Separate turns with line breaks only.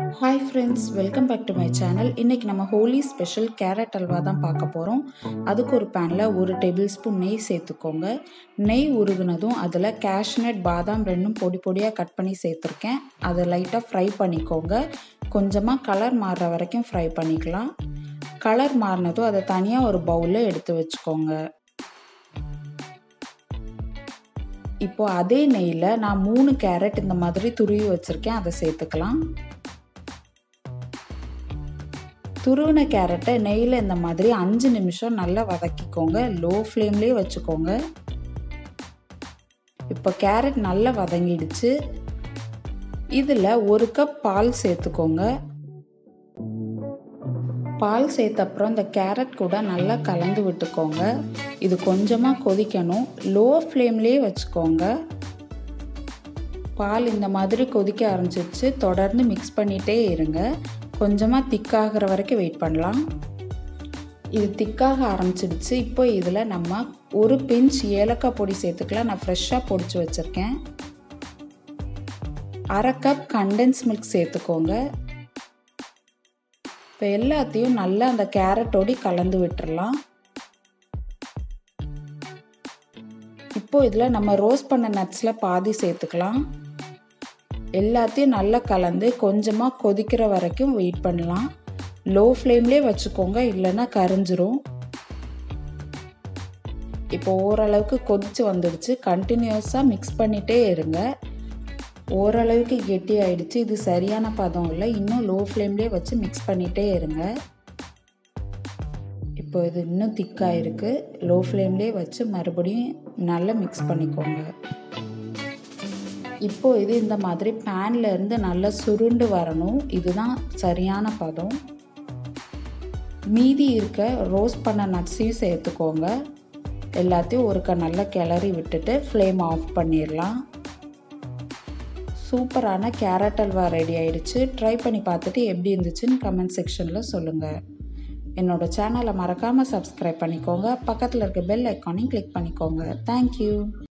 hi friends welcome back to my channel இன்றைக்கி நம்ம Holi special carrot halwa தான் பார்க்க போகிறோம் அதுக்கு ஒரு பேனில் ஒரு டேபிள் ஸ்பூன் நெய் சேர்த்துக்கோங்க நெய் உருகுனதும் அதில் கேஷ்நட் பாதாம் ரெண்டும் பொடி பொடியாக கட் பண்ணி சேர்த்துருக்கேன் அதை லைட்டாக ஃப்ரை பண்ணிக்கோங்க கொஞ்சமாக கலர் மாறுற வரைக்கும் ஃப்ரை பண்ணிக்கலாம் கலர் மாறினதும் அதை தனியாக ஒரு பவுலில் எடுத்து வச்சுக்கோங்க இப்போது அதே நெய்யில் நான் மூணு கேரட் இந்த மாதிரி துருவி வச்சுருக்கேன் அதை சேர்த்துக்கலாம் துருவின கேரட்டை நெய்யில் இந்த மாதிரி அஞ்சு நிமிஷம் நல்லா வதக்கிக்கோங்க லோ ஃப்ளேம்லேயே வச்சுக்கோங்க இப்போ கேரட் நல்லா வதங்கிடுச்சு இதில் ஒரு கப் பால் சேர்த்துக்கோங்க பால் சேர்த்த அப்புறம் இந்த கேரட் கூட நல்லா கலந்து விட்டுக்கோங்க இது கொஞ்சமாக கொதிக்கணும் லோ ஃப்ளேம்லேயே வச்சுக்கோங்க பால் இந்த மாதிரி கொதிக்க ஆரம்பிச்சிருச்சு தொடர்ந்து மிக்ஸ் பண்ணிகிட்டே இருங்க கொஞ்சமாக திக்காகிற வரைக்கும் வெயிட் பண்ணலாம் இது திக்காக ஆரம்பிச்சிடுச்சு இப்போ இதில் நம்ம ஒரு பிஞ்ச் ஏலக்காய் பொடி சேர்த்துக்கலாம் நான் ஃப்ரெஷ்ஷாக பொடிச்சு வச்சுருக்கேன் அரை கப் கண்டென்ஸ் மில்க் சேர்த்துக்கோங்க இப்போ எல்லாத்தையும் நல்லா அந்த கேரட்டோடி கலந்து விட்டுறலாம் இப்போ இதில் நம்ம ரோஸ்ட் பண்ண நட்ஸில் பாதி சேர்த்துக்கலாம் எல்லாத்தையும் நல்லா கலந்து கொஞ்சமாக கொதிக்கிற வரைக்கும் வெயிட் பண்ணலாம் லோ ஃப்ளேம்லேயே வச்சுக்கோங்க இல்லைன்னா கரிஞ்சிரும் இப்போ ஓரளவுக்கு கொதித்து வந்துடுச்சு கண்டினியூஸாக மிக்ஸ் பண்ணிகிட்டே இருங்க ஓரளவுக்கு கெட்டி ஆயிடுச்சு இது சரியான பதம் இல்லை இன்னும் லோ ஃப்ளேம்லேயே வச்சு மிக்ஸ் பண்ணிகிட்டே இருங்க இப்போ இது இன்னும் திக்காக இருக்குது லோ ஃப்ளேம்லேயே வச்சு மறுபடியும் நல்லா மிக்ஸ் பண்ணிக்கோங்க இப்போ இது இந்த மாதிரி பேனில் இருந்து நல்லா சுருண்டு வரணும் இதுதான் சரியான பதம் மீதி இருக்க ரோஸ்ட் பண்ண நட்ஸையும் சேர்த்துக்கோங்க எல்லாத்தையும் ஒருக்க நல்லா கிளறி விட்டுட்டு ஃப்ளேம் ஆஃப் பண்ணிடலாம் சூப்பரான கேரட் அல்வா ரெடி ஆயிடுச்சு ட்ரை பண்ணி பார்த்துட்டு எப்படி இருந்துச்சுன்னு கமெண்ட் செக்ஷனில் சொல்லுங்கள் என்னோடய சேனலை மறக்காமல் சப்ஸ்கிரைப் பண்ணிக்கோங்க பக்கத்தில் இருக்க பெல் ஐக்கானையும் கிளிக் பண்ணிக்கோங்க தேங்க்யூ